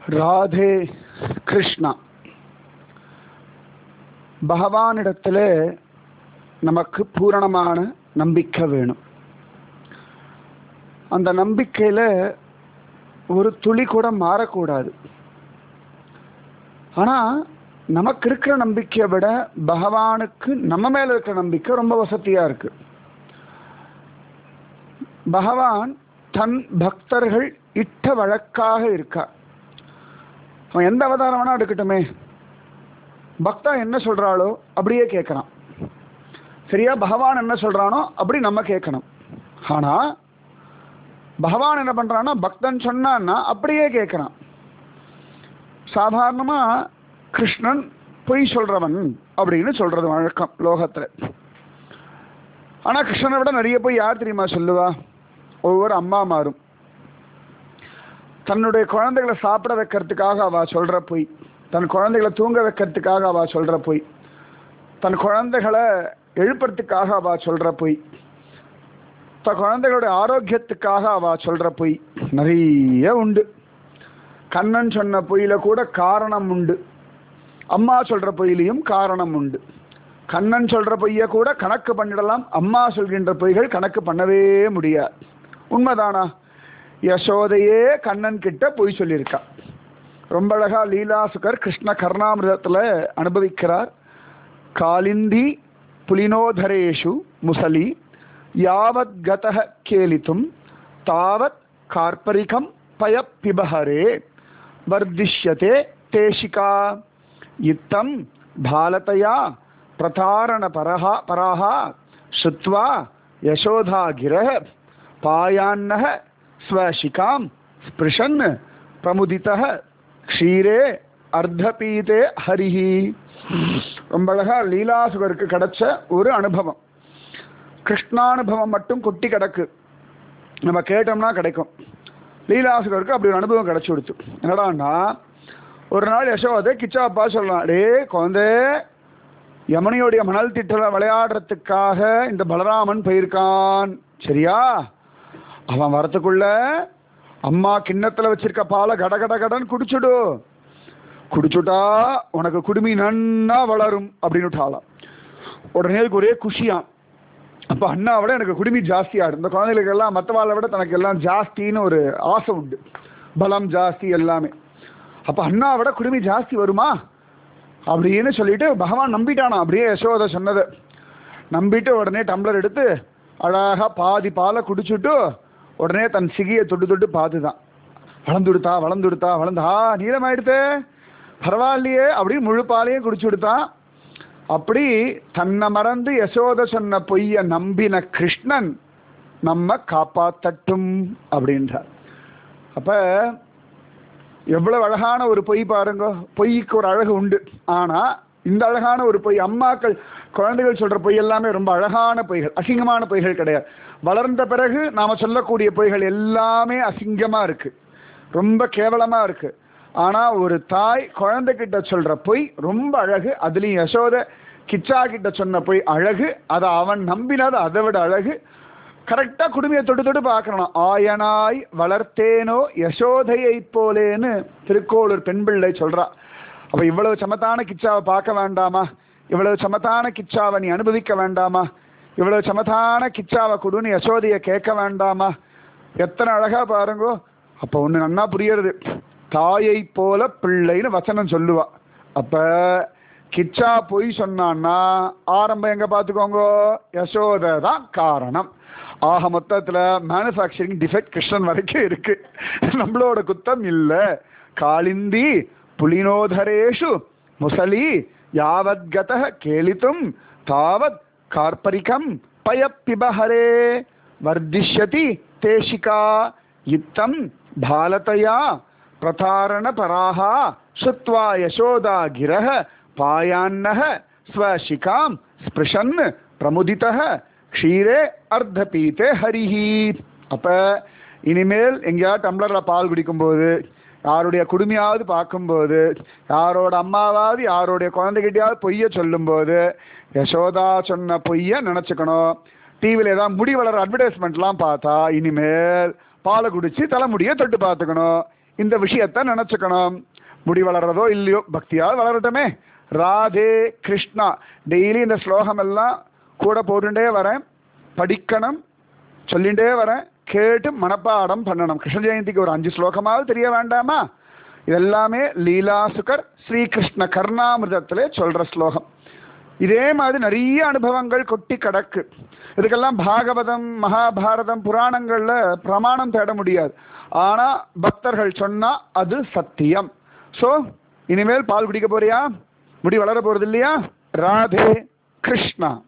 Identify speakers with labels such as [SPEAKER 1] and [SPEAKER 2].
[SPEAKER 1] ராதே கிருஷ்ணா பகவானிடத்தில் நமக்கு பூரணமான நம்பிக்கை வேணும் அந்த நம்பிக்கையில் ஒரு துளி கூட மாறக்கூடாது ஆனால் நமக்கு இருக்கிற நம்பிக்கையை விட பகவானுக்கு நம்ம மேலே இருக்கிற நம்பிக்கை ரொம்ப வசதியாக இருக்கு பகவான் தன் பக்தர்கள் இட்ட வழக்காக இருக்கா அவன் எந்த அவதாரம் வேணா எடுக்கட்டுமே பக்தா என்ன சொல்றாளோ அப்படியே கேட்கறான் சரியா பகவான் என்ன சொல்றானோ அப்படி நம்ம கேட்கணும் ஆனா பகவான் என்ன பண்றான்னா பக்தன் சொன்னான்னா அப்படியே கேட்கறான் சாதாரணமா கிருஷ்ணன் பொய் சொல்றவன் அப்படின்னு சொல்றது வழக்கம் லோகத்துல ஆனா கிருஷ்ணனை விட நிறைய போய் யார் தெரியுமா சொல்லுவா ஒவ்வொரு அம்மா மாறும் தன்னுடைய குழந்தைகளை சாப்பிட வைக்கிறதுக்காக அவ சொல்ற பொய் தன் குழந்தைகளை தூங்க வைக்கிறதுக்காக அவ சொல்ற பொய் தன் குழந்தைகளை எழுப்புறதுக்காக அவ சொல்ற பொய் தன் குழந்தைகளுடைய ஆரோக்கியத்துக்காக அவ சொல்ற பொய் நிறைய உண்டு கண்ணன் சொன்ன பொய்யில கூட காரணம் உண்டு அம்மா சொல்ற பொய்யிலையும் காரணம் உண்டு கண்ணன் சொல்ற பொய்ய கூட கணக்கு பண்ணிடலாம் அம்மா சொல்கின்ற பொய்கள் கணக்கு பண்ணவே முடியாது உண்மைதானா யசோதையே கண்ணன் கிட்ட பொய் சொல்லியிருக்கா ரொம்ப அழகா லீலாசுகர் கிருஷ்ண கர்ணாமிரதத்தில் அனுபவிக்கிறார் காலிந்தி புலினோதரேஷு முசலி யாவத் கதக கேலித்தும் தாவத் கார்பரிகம் பய பிபஹரே வர்திஷ்யதே தேஷிகா இத்தம் பாலதயா பிரதாரண பரஹா பராஹா ஸ்ருத்வா யசோதா கிரக பாயான்னக ஸ்வசிகாம் ஸ்பிருஷன் பிரமுதித்தः க்ஷீரே அர்த்தபீதே ஹரிஹி ரொம்ப அழகா லீலாசுகருக்கு கிடைச்ச ஒரு அனுபவம் கிருஷ்ணானுபவம் மட்டும் கொட்டி கிடக்கு நம்ம கேட்டோம்னா கிடைக்கும் லீலாசுகருக்கு அப்படி ஒரு அனுபவம் கிடைச்சி கொடுத்து என்னடான்னா ஒரு நாள் யசோதை கிச்சாப்பா சொல்லலாம் டே குழந்தை யமுனையோடைய மணல் திட்டல விளையாடுறதுக்காக இந்த பலராமன் போயிருக்கான் சரியா அவன் வரத்துக்குள்ள அம்மா கிண்ணத்துல வச்சிருக்க பாலை கட கட கடன் குடிச்சுடு குடிச்சுட்டா உனக்கு குடுமி நன்னா வளரும் அப்படின்னு விட்டாலாம் உடனே அதுக்கு ஒரே குஷியாம் அப்போ அண்ணாவோட எனக்கு குடுமி ஜாஸ்தியாகும் இந்த குழந்தைகளுக்கு எல்லாம் மற்றவாளை விட தனக்கு எல்லாம் ஜாஸ்தின்னு ஒரு ஆசை உண்டு பலம் ஜாஸ்தி எல்லாமே அப்போ அண்ணாவோட குடுமி ஜாஸ்தி வருமா அப்படின்னு சொல்லிட்டு பகவான் நம்பிட்டானா அப்படியே யசோதை சொன்னதை நம்பிட்டு உடனே டம்ளர் எடுத்து அழகா பாதி பாலை குடிச்சுட்டு உடனே தன் சிகியை தொட்டு தொட்டு பார்த்துதான் வளர்ந்துடுத்தா வளர்ந்துடுத்தா வளர்ந்தா நீளமாயிடுத்தே பரவாயில்லையே அப்படின்னு முழு பாலையும் குடிச்சு கொடுத்தான் அப்படி தன்னை மறந்து யசோத சொன்ன பொய்ய நம்பின கிருஷ்ணன் நம்ம காப்பாத்தட்டும் அப்படின்றார் அப்ப எவ்வளவு அழகான ஒரு பொய் பாருங்க பொய்க்கு ஒரு அழகு உண்டு ஆனா இந்த அழகான ஒரு பொய் அம்மாக்கள் குழந்தைகள் சொல்ற பொய் எல்லாமே ரொம்ப அழகான பொய்கள் அசிங்கமான பொய்கள் கிடையாது வளர்ந்த பிறகு நாம சொல்லக்கூடிய பொய்கள் எல்லாமே அசிங்கமா இருக்கு ரொம்ப கேவலமா இருக்கு ஆனா ஒரு தாய் குழந்தைகிட்ட சொல்ற பொய் ரொம்ப அழகு அதுலயும் யசோத கிச்சா கிட்ட சொன்ன பொய் அழகு அதை அவன் நம்பினது அதை விட அழகு கரெக்டா குடுமையை தொட்டு தொட்டு பார்க்கணும் ஆயனாய் வளர்த்தேனோ யசோதையை போலேன்னு திருக்கோளூர் பெண் பிள்ளை சொல்றா அப்ப இவ்வளவு சமத்தான கிச்சாவை பார்க்க வேண்டாமா இவ்வளவு சமத்தான கிச்சாவை நீ அனுபவிக்க வேண்டாமா இவ்வளவு சமத்தான கிச்சாவை கொடுன்னு யசோதைய கேட்க வேண்டாமா எத்தனை அழகா பாருங்கோ அப்ப ஒண்ணு நன்னா புரியறது தாயை போல பிள்ளைன்னு வசனம் சொல்லுவா அப்ப கிச்சா பொய் சொன்னான்னா ஆரம்பம் எங்க பாத்துக்கோங்க யசோதை தான் காரணம் ஆக மொத்தத்துல மேனுஃபேக்சரிங் டிஃபெக்ட் கிருஷ்ணன் வரைக்கும் இருக்கு நம்மளோட குத்தம் இல்ல காளிந்தி புலினோதரேஷு முசலி யாவத் கத கேளித்தும் தாவத் கார்பரிகம் பயப்பிபஹரே வர்திஷ்யதி தேஷிகா இத்தம் பாலதயா பிரதாரண பராஹா சுத்வா யசோதா கிரக பாயான்னக ஸ்வசிகாம் ஸ்பிருஷன் பிரமுதிதः க்ஷீரே அர்த்தபீத்தே ஹரிஹி அப்ப இனிமேல் எங்கேயாவது டம்ளர்ல பால் குடிக்கும்போது யாருடைய குடுமையாவது பார்க்கும்போது யாரோட அம்மாவாவது யாருடைய குழந்தைகிட்டயாவது பொய்ய சொல்லும்போது யசோதா சொன்ன பொய்ய நினச்சிக்கணும் டிவியில் ஏதாவது முடி வளர அட்வர்டைஸ்மெண்ட்லாம் பார்த்தா இனிமேல் பாலை குடிச்சு தலைமுடியை தொட்டு பார்த்துக்கணும் இந்த விஷயத்த நினைச்சுக்கணும் முடி வளர்றதோ இல்லையோ பக்தியால் வளரட்டுமே ராதே கிருஷ்ணா டெய்லி இந்த ஸ்லோகம் எல்லாம் கூட போட்டுட்டே வரேன் படிக்கணும் சொல்லிகிட்டே வரேன் கேட்டு மனப்பாடம் பண்ணணும் கிருஷ்ண ஜெயந்திக்கு ஒரு அஞ்சு ஸ்லோகமாவது தெரிய வேண்டாமா இதெல்லாமே லீலாசுகர் ஸ்ரீகிருஷ்ண கர்ணாமிர்தத்திலே சொல்ற ஸ்லோகம் இதே மாதிரி நிறைய அனுபவங்கள் கொட்டி கிடக்கு இதுக்கெல்லாம் பாகவதம் மகாபாரதம் புராணங்கள்ல பிரமாணம் தேட முடியாது ஆனா பக்தர்கள் சொன்னா அது சத்தியம் சோ இனிமேல் பால் குடிக்க போறியா முடி வளர போறது இல்லையா ராதே கிருஷ்ணா